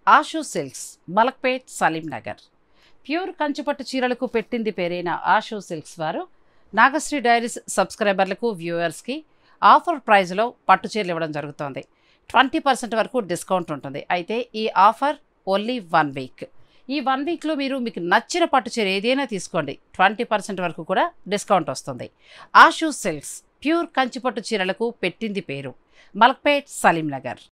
Ashu silks Malakpet Salim Nagar pure కంచిపట్టు చీరలకు పెట్టింది పేరైన ఆషు సిల్క్స్ వారు నాగశ్రీ డైరీస్ సబ్స్క్రైబర్లకు వ్యూవర్స్కి ఆఫర్ ప్రైజ్లో పట్టు చీరలు ఇవ్వడం జరుగుతోంది ట్వంటీ పర్సెంట్ వరకు డిస్కౌంట్ ఉంటుంది అయితే ఈ ఆఫర్ ఓన్లీ వన్ వీక్ ఈ వన్ వీక్లో మీరు మీకు నచ్చిన పట్టు చీర ఏదైనా తీసుకోండి ట్వంటీ పర్సెంట్ వరకు కూడా డిస్కౌంట్ వస్తుంది ఆషు సిల్క్స్ ప్యూర్ కంచిపట్టు చీరలకు పెట్టింది పేరు మలక్పేట్ సలీం నగర్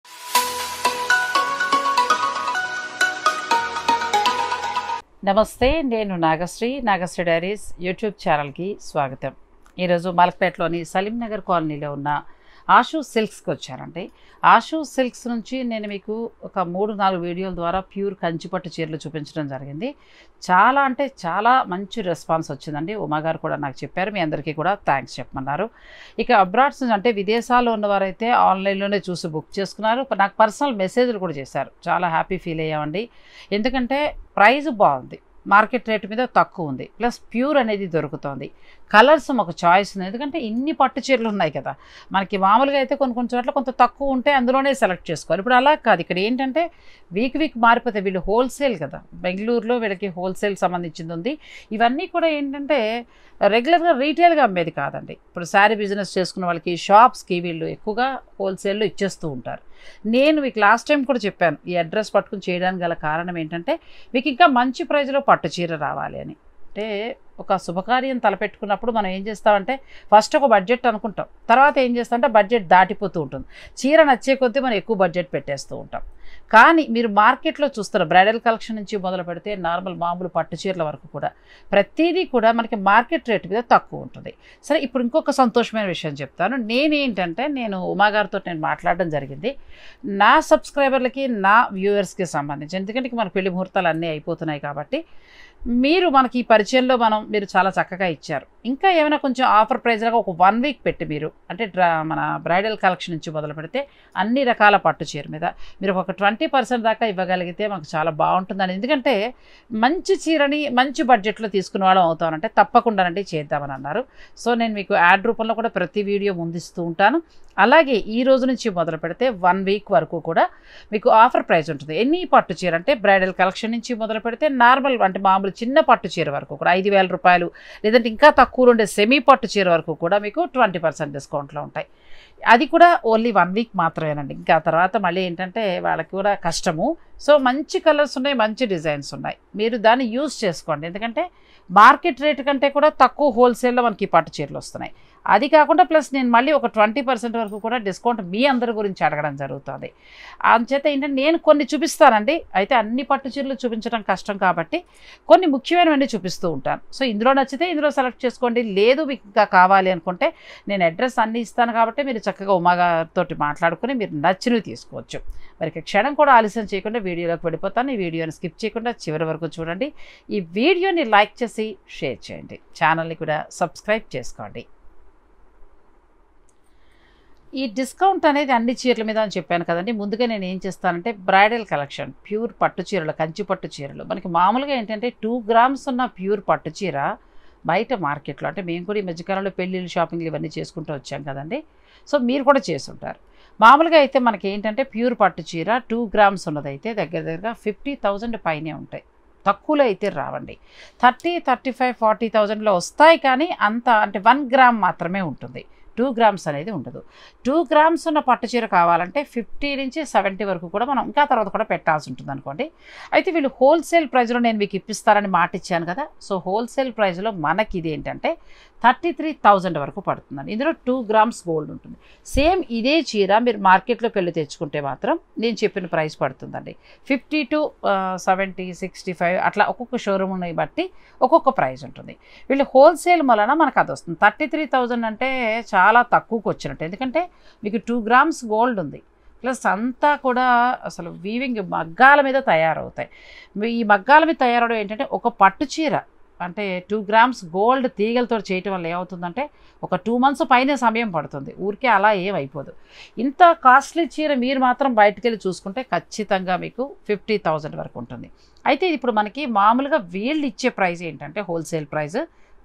నమస్తే నేను నాగశ్రీ నాగశ్రీ డైరీస్ యూట్యూబ్ ఛానల్కి స్వాగతం ఈరోజు మలక్పేటలోని సలీం నగర్ కాలనీలో ఉన్న ఆషు సిల్క్స్కి వచ్చానండి ఆషు సిల్క్స్ నుంచి నేను మీకు ఒక మూడు నాలుగు వీడియోల ద్వారా ప్యూర్ కంచిపట్టు చీరలు చూపించడం జరిగింది చాలా అంటే చాలా మంచి రెస్పాన్స్ వచ్చిందండి ఉమా గారు కూడా నాకు చెప్పారు మీ అందరికీ కూడా థ్యాంక్స్ చెప్పమన్నారు ఇక అబ్రాడ్స్ నుంచి అంటే విదేశాల్లో ఉన్నవారైతే ఆన్లైన్లోనే చూసి బుక్ చేసుకున్నారు నాకు పర్సనల్ మెసేజ్లు కూడా చేశారు చాలా హ్యాపీ ఫీల్ అయ్యామండి ఎందుకంటే ప్రైస్ బాగుంది మార్కెట్ రేట్ మీద తక్కువ ఉంది ప్లస్ ప్యూర్ అనేది దొరుకుతుంది కలర్స్ మాకు చాయిస్ ఉంది ఎందుకంటే ఇన్ని పట్టు చీరలు ఉన్నాయి కదా మనకి మామూలుగా అయితే కొన్ని కొన్ని చోట్ల కొంత తక్కువ ఉంటే అందులోనే సెలెక్ట్ చేసుకోవాలి ఇప్పుడు అలా కాదు ఇక్కడ ఏంటంటే వీక్ వీక్ మారిపోతే వీళ్ళు హోల్సేల్ కదా బెంగళూరులో వీళ్ళకి హోల్సేల్ సంబంధించింది ఉంది ఇవన్నీ కూడా ఏంటంటే రెగ్యులర్గా రీటైల్గా అమ్మేది కాదండి ఇప్పుడు శారీ బిజినెస్ చేసుకున్న వాళ్ళకి షాప్స్కి వీళ్ళు ఎక్కువగా హోల్సేల్లో ఇచ్చేస్తూ ఉంటారు నేను మీకు లాస్ట్ టైం కూడా చెప్పాను ఈ అడ్రస్ పట్టుకుని చేయడానికి గల కారణం ఏంటంటే మీకు ఇంకా మంచి ప్రైజ్లో పట్టు చీర రావాలి అని అంటే ఒక శుభకార్యం తలపెట్టుకున్నప్పుడు మనం ఏం చేస్తామంటే ఫస్ట్ ఒక బడ్జెట్ అనుకుంటాం తర్వాత ఏం చేస్తామంటే బడ్జెట్ దాటిపోతూ ఉంటుంది చీర నచ్చే కొద్దీ మనం ఎక్కువ బడ్జెట్ పెట్టేస్తూ ఉంటాం కానీ మీరు మార్కెట్లో చూస్తారు బ్రైడల్ కలెక్షన్ నుంచి మొదలు పెడితే నార్మల్ మామూలు పట్టు చీరల వరకు కూడా ప్రతిదీ కూడా మనకి మార్కెట్ రేట్ మీద తక్కువ ఉంటుంది సరే ఇప్పుడు ఇంకొక సంతోషమైన విషయం చెప్తాను నేనేంటంటే నేను ఉమాగారితో నేను మాట్లాడడం జరిగింది నా సబ్స్క్రైబర్లకి నా వ్యూవర్స్కి సంబంధించి ఎందుకంటే ఇక మన పెళ్లి ముహూర్తాలు అన్నీ అయిపోతున్నాయి కాబట్టి మీరు మనకి ఈ పరిచయంలో మనం మీరు చాలా చక్కగా ఇచ్చారు ఇంకా ఏమైనా కొంచెం ఆఫర్ ప్రైజ్లాగా ఒక వన్ వీక్ పెట్టి మీరు అంటే డ్రా మన బ్రైడల్ కలెక్షన్ నుంచి మొదలు పెడితే అన్ని రకాల పట్టు చీర మీద మీరు ఒక ట్వంటీ పర్సెంట్ దాకా ఇవ్వగలిగితే మాకు చాలా బాగుంటుందని ఎందుకంటే మంచి చీరని మంచి బడ్జెట్లో తీసుకునే వాళ్ళం అవుతానంటే తప్పకుండానండి చేద్దామని అన్నారు సో నేను మీకు యాడ్ రూపంలో కూడా ప్రతి వీడియో ముందిస్తూ ఉంటాను అలాగే ఈ రోజు నుంచి మొదలు పెడితే వన్ వీక్ వరకు కూడా మీకు ఆఫర్ ప్రైస్ ఉంటుంది ఎన్ని పట్టు చీర అంటే బ్రైడల్ కలెక్షన్ నుంచి మొదలు పెడితే నార్మల్ అంటే మామూలు చిన్న పట్టు చీర వరకు కూడా ఐదు వేల రూపాయలు లేదంటే ఇంకా తక్కువలో ఉండే సెమీ పట్టు చీర వరకు కూడా మీకు ట్వంటీ పర్సెంట్ డిస్కౌంట్లో ఉంటాయి అది కూడా ఓన్లీ వన్ వీక్ మాత్రమేనండి ఇంకా తర్వాత మళ్ళీ ఏంటంటే వాళ్ళకి కూడా కష్టము సో మంచి కలర్స్ ఉన్నాయి మంచి డిజైన్స్ ఉన్నాయి మీరు దాన్ని యూజ్ చేసుకోండి ఎందుకంటే మార్కెట్ రేట్ కంటే కూడా తక్కువ హోల్సేల్లో మనకి పట్టు చీరలు వస్తున్నాయి అది కాకుండా ప్లస్ నేను మళ్ళీ ఒక ట్వంటీ పర్సెంట్ వరకు కూడా డిస్కౌంట్ మీ అందరి గురించి అడగడం జరుగుతుంది అందుచేత ఏంటంటే నేను కొన్ని చూపిస్తానండి అయితే అన్ని పట్టు చీరలు చూపించడం కష్టం కాబట్టి కొన్ని ముఖ్యమైనవన్నీ చూపిస్తూ ఉంటాను సో ఇందులో నచ్చితే ఇందులో సెలెక్ట్ చేసుకోండి లేదు మీకు ఇంకా కావాలి అనుకుంటే నేను అడ్రస్ అన్నీ ఇస్తాను కాబట్టి మీరు చక్కగా ఉమాగారితో మాట్లాడుకుని మీరు నచ్చినవి తీసుకోవచ్చు మరి ఇక క్షణం కూడా ఆలస్యం చేయకుండా వీడియోలోకి వెళ్ళిపోతాను ఈ వీడియోని స్కిప్ చేయకుండా చివరి వరకు చూడండి ఈ వీడియోని లైక్ చేసి షేర్ చేయండి ఛానల్ని కూడా సబ్స్క్రైబ్ చేసుకోండి ఈ డిస్కౌంట్ అనేది అన్ని చీరల మీద అని చెప్పాను కదండి ముందుగా నేను ఏం చేస్తానంటే బ్రైడల్ కలెక్షన్ ప్యూర్ పట్టు చీరలు కంచి పట్టు చీరలు మనకి మామూలుగా ఏంటంటే టూ గ్రామ్స్ ఉన్న ప్యూర్ పట్టు చీర బయట మార్కెట్లో అంటే మేము కూడా ఈ మధ్యకాలంలో పెళ్ళిళ్ళు షాపింగ్లు ఇవన్నీ చేసుకుంటూ వచ్చాం కదండి సో మీరు కూడా చేసుంటారు మామూలుగా అయితే మనకి ఏంటంటే ప్యూర్ పట్టు చీర టూ గ్రామ్స్ ఉన్నదైతే దగ్గర దగ్గర ఫిఫ్టీ థౌజండ్ పైనే ఉంటాయి తక్కువలో అయితే రావండి థర్టీ థర్టీ ఫైవ్ ఫార్టీ థౌజండ్లో వస్తాయి కానీ అంత అంటే వన్ గ్రామ్ మాత్రమే ఉంటుంది టూ గ్రామ్స్ అనేది ఉండదు టూ గ్రామ్స్ ఉన్న పట్టు చీర కావాలంటే ఫిఫ్టీ నుంచి సెవెంటీ వరకు కూడా మనం ఇంకా తర్వాత కూడా పెట్టాల్సి ఉంటుంది అనుకోండి అయితే వీళ్ళు హోల్సేల్ ప్రైస్లో నేను మీకు ఇప్పిస్తారని మాట ఇచ్చాను కదా సో హోల్సేల్ ప్రైస్లో మనకి ఇది ఏంటంటే థర్టీ త్రీ థౌజండ్ వరకు పడుతుందండి ఇందులో టూ గ్రామ్స్ గోల్డ్ ఉంటుంది సేమ్ ఇదే చీర మీరు మార్కెట్లోకి వెళ్ళి తెచ్చుకుంటే మాత్రం నేను చెప్పిన ప్రైస్ పడుతుందండి fifty to seventy sixty five అట్లా ఒక్కొక్క షోరూమ్ని బట్టి ఒక్కొక్క ప్రైస్ ఉంటుంది వీళ్ళు హోల్సేల్ వలన మనకు అది వస్తుంది థర్టీ త్రీ థౌజండ్ అంటే చాలా తక్కువకి వచ్చినట్టు ఎందుకంటే మీకు టూ గ్రామ్స్ గోల్డ్ ఉంది ప్లస్ అంతా కూడా అసలు వీవింగ్ మగ్గాల మీద తయారవుతాయి ఈ మగ్గాల మీద తయారవడం ఏంటంటే ఒక పట్టు చీర అంటే టూ గ్రామ్స్ గోల్డ్ తీగలతో చేయటం వల్ల ఏమవుతుందంటే ఒక టూ మంత్స్ పైనే సమయం పడుతుంది ఊరికే అలా ఏం అయిపోదు ఇంత కాస్ట్లీ చీర మీరు మాత్రం బయటకు వెళ్ళి చూసుకుంటే ఖచ్చితంగా మీకు ఫిఫ్టీ థౌజండ్ వరకు ఉంటుంది అయితే ఇప్పుడు మనకి మామూలుగా వీళ్ళు ఇచ్చే ప్రైస్ ఏంటంటే wholesale price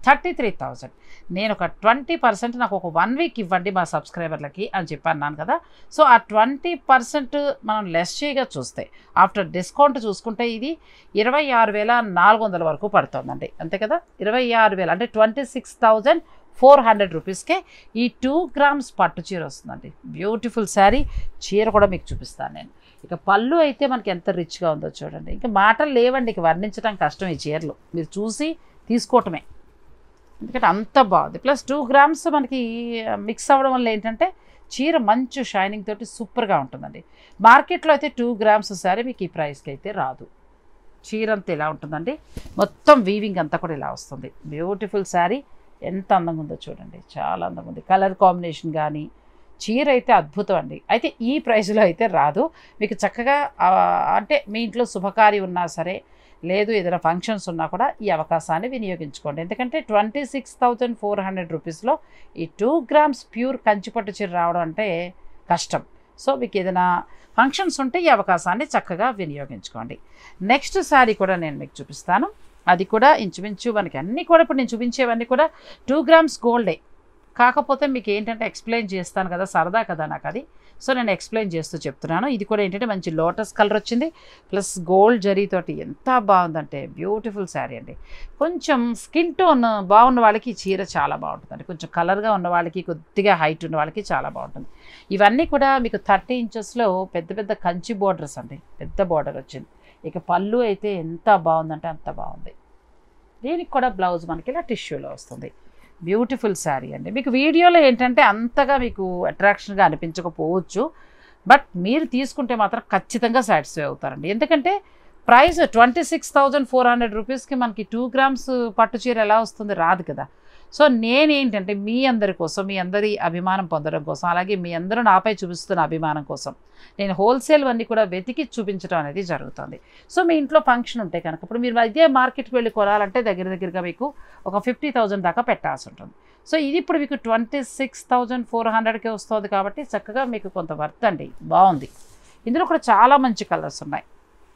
thirty three thousand నేను ఒక ట్వంటీ పర్సెంట్ నాకు ఒక వన్ వీక్ ఇవ్వండి మా సబ్స్క్రైబర్లకి అని చెప్పి అన్నాను కదా సో ఆ ట్వంటీ పర్సెంట్ మనం లెస్ చేయగా చూస్తే ఆఫ్టర్ డిస్కౌంట్ చూసుకుంటే ఇది ఇరవై ఆరు వేల నాలుగు వందల వరకు పడుతుందండి అంతే కదా ఇరవై ఆరు వేల అంటే twenty six thousand four hundred రూపీస్కే ఈ టూ గ్రామ్స్ పట్టు చీర వస్తుందండి బ్యూటిఫుల్ శారీ చీర కూడా మీకు చూపిస్తాను నేను ఇక పళ్ళు అయితే మనకి ఎంత రిచ్గా ఉందో చూడండి ఇంకా మాటలు లేవండి ఇక వర్ణించడం కష్టం ఈ చీరలు మీరు చూసి తీసుకోవటమే ఎందుకంటే అంత బాగుంది ప్లస్ టూ గ్రామ్స్ మనకి మిక్స్ అవ్వడం వల్ల ఏంటంటే చీర మంచి షైనింగ్ తోటి సూపర్గా ఉంటుందండి మార్కెట్లో అయితే టూ గ్రామ్స్ సరే మీకు ఈ ప్రైస్కి అయితే రాదు చీర అంతా ఇలా ఉంటుందండి మొత్తం వీవింగ్ అంతా కూడా ఇలా వస్తుంది బ్యూటిఫుల్ శారీ ఎంత అందంగా ఉందో చూడండి చాలా అందంగా ఉంది కలర్ కాంబినేషన్ కానీ చీర అయితే అద్భుతం అండి అయితే ఈ ప్రైస్లో అయితే రాదు మీకు చక్కగా ఆ, అంటే మీ ఇంట్లో శుభకార్యం ఉన్నా సరే లేదు ఏదైనా ఫంక్షన్స్ ఉన్నా కూడా ఈ అవకాశాన్ని వినియోగించుకోండి ఎందుకంటే twenty six thousand four hundred రూపీస్లో ఈ టూ గ్రామ్స్ ప్యూర్ కంచిపట్టు చీర రావడం అంటే కష్టం సో మీకు ఏదైనా ఫంక్షన్స్ ఉంటే ఈ అవకాశాన్ని చక్కగా వినియోగించుకోండి నెక్స్ట్ శారీ కూడా నేను మీకు చూపిస్తాను అది కూడా ఇంచుమించు మనకి అన్నీ కూడా ఇప్పుడు నేను చూపించేవన్నీ కూడా టూ గ్రామ్స్ గోల్డే కాకపోతే మీకు ఏంటంటే ఎక్స్ప్లెయిన్ చేస్తాను కదా సరదా కదా నాకు అది సో నేను ఎక్స్ప్లెయిన్ చేస్తూ చెప్తున్నాను ఇది కూడా ఏంటంటే మంచి లోటస్ కలర్ వచ్చింది ప్లస్ గోల్డ్ జరీతోటి ఎంత బాగుందంటే బ్యూటిఫుల్ శారీ అండి కొంచెం స్కిన్ టోన్ బాగున్న వాళ్ళకి ఈ చీర చాలా బాగుంటుందండి కొంచెం కలర్గా ఉన్న వాళ్ళకి కొద్దిగా హైట్ ఉన్న వాళ్ళకి చాలా బాగుంటుంది ఇవన్నీ కూడా మీకు థర్టీ ఇంచెస్లో పెద్ద పెద్ద కంచి బోర్డర్స్ అండి పెద్ద బోర్డర్ వచ్చింది ఇక పళ్ళు అయితే ఎంత బాగుందంటే అంత బాగుంది దీనికి కూడా బ్లౌజ్ మనకి ఇలా టిష్యూలో వస్తుంది బ్యూటిఫుల్ శారీ అండి మీకు వీడియోలో ఏంటంటే అంతగా మీకు అట్రాక్షన్గా అనిపించకపోవచ్చు బట్ మీరు తీసుకుంటే మాత్రం ఖచ్చితంగా సాటిస్ఫై అవుతారండి ఎందుకంటే price twenty six thousand four hundred రూపీస్కి మనకి టూ గ్రామ్స్ పట్టు చీర ఎలా వస్తుంది రాదు కదా సో నేనేంటంటే మీ అందరి కోసం మీ అందరి అభిమానం పొందడం కోసం అలాగే మీ అందరూ నాపై చూపిస్తున్న అభిమానం కోసం నేను హోల్సేల్ అన్నీ కూడా వెతికి చూపించడం అనేది జరుగుతుంది సో మీ ఇంట్లో ఫంక్షన్ ఉంటే కనుక ఇప్పుడు మీరు ఇదే మార్కెట్కి వెళ్ళి కొనాలంటే దగ్గర దగ్గరగా మీకు ఒక ఫిఫ్టీ థౌజండ్ దాకా పెట్టాల్సి ఉంటుంది సో ఇది ఇప్పుడు మీకు ట్వంటీ సిక్స్ థౌజండ్ ఫోర్ హండ్రెడ్కే వస్తుంది కాబట్టి చక్కగా మీకు కొంత వర్త్ అండి బాగుంది ఇందులో కూడా చాలా మంచి కలర్స్ ఉన్నాయి